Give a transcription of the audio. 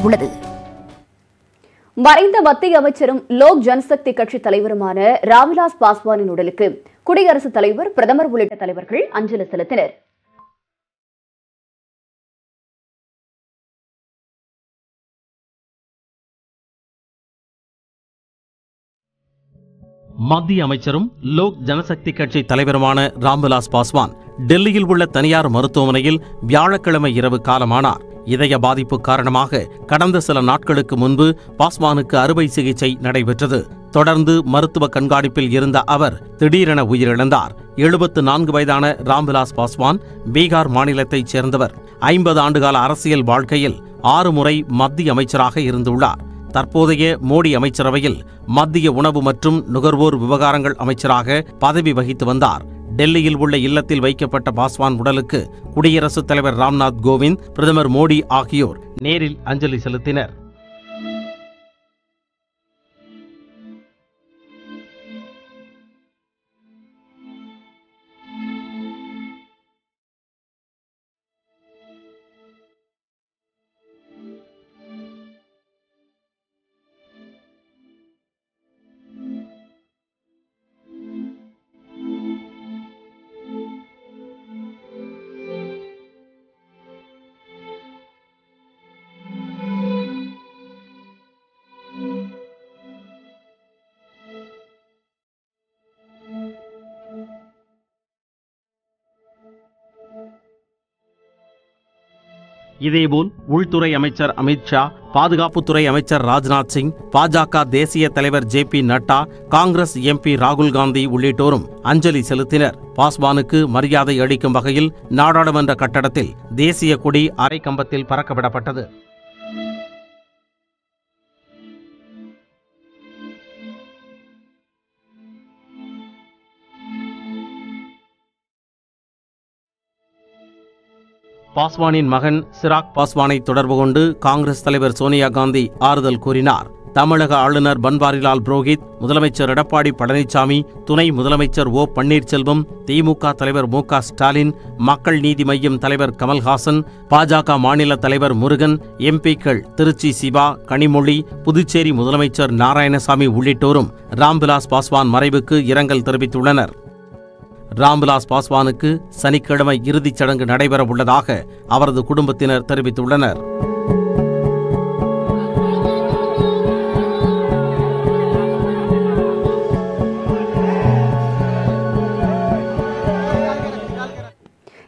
உள்ளது மறைந்த மத்திய அமைச்சரும் லோக் ஜனசக்தி கட்சி தலைவருமான ராம்விலாஸ் பாஸ்வானின் உடலுக்கு குடியரசுத் தலைவர் பிரதமர் உள்ளிட்ட தலைவர்கள் அஞ்சலி செலுத்தினர் மத்திய அமைச்சரும் லோக் ஜனசக்தி கட்சி தலைவருமான ராம்விலாஸ் பாஸ்வான் டெல்லியில் உள்ள தனியார் மருத்துவமனையில் வியாழக்கிழமை இரவு காலமானார் இதய பாதிப்பு காரணமாக கடந்த சில நாட்களுக்கு முன்பு பாஸ்வானுக்கு அறுவை சிகிச்சை நடைபெற்றது தொடர்ந்து மருத்துவ கண்காணிப்பில் இருந்த அவர் திடீரென உயிரிழந்தார் எழுபத்து நான்கு வயதான ராம்விலாஸ் பாஸ்வான் பீகார் மாநிலத்தைச் சேர்ந்தவர் ஐம்பது ஆண்டுகால அரசியல் வாழ்க்கையில் ஆறு முறை மத்திய அமைச்சராக இருந்துள்ளார் தற்போதைய மோடி அமைச்சரவையில் மத்திய உணவு மற்றும் நுகர்வோர் விவகாரங்கள் அமைச்சராக பதவி வகித்து வந்தார் டெல்லியில் உள்ள இல்லத்தில் வைக்கப்பட்ட பாஸ்வான் உடலுக்கு குடியரசுத் தலைவர் ராம்நாத் கோவிந்த் பிரதமர் மோடி ஆகியோர் நேரில் அஞ்சலி செலுத்தினர் இதேபோல் உள்துறை அமைச்சர் அமித் ஷா பாதுகாப்புத்துறை அமைச்சர் ராஜ்நாத் சிங் பாஜக தேசிய தலைவர் J P Nadda Congress MP ராகுல் காந்தி உள்ளிட்டோரும் அஞ்சலி செலுத்தினர் பாஸ்வானுக்கு மரியாதை அளிக்கும் வகையில் நாடாளுமன்ற கட்டடத்தில் தேசிய கொடி அரை கம்பத்தில் பறக்கவிடப்பட்டது பாஸ்வானின் மகன் சிராக் பாஸ்வானை தொடர்பு கொண்டு காங்கிரஸ் தலைவர் சோனியா காந்தி ஆறுதல் கூறினார் தமிழக ஆளுநர் பன்வாரிலால் புரோஹித் முதலமைச்சர் எடப்பாடி பழனிசாமி துணை முதலமைச்சர் ஓ பன்னீர்செல்வம் திமுக தலைவர் மு க ஸ்டாலின் மக்கள் நீதி மய்யம் தலைவர் கமல்ஹாசன் பாஜக மாநில தலைவர் முருகன் எம்பிக்கள் திருச்சி சிவா கனிமொழி புதுச்சேரி முதலமைச்சர் நாராயணசாமி உள்ளிட்டோரும் ராம்விலாஸ் பாஸ்வான் மறைவுக்கு இரங்கல் தெரிவித்துள்ளனர் ராம்விலாஸ் பாஸ்வானுக்கு சனிக்கிழமை இறுதிச் சடங்கு நடைபெற உள்ளதாக அவரது குடும்பத்தினர் தெரிவித்துள்ளனர்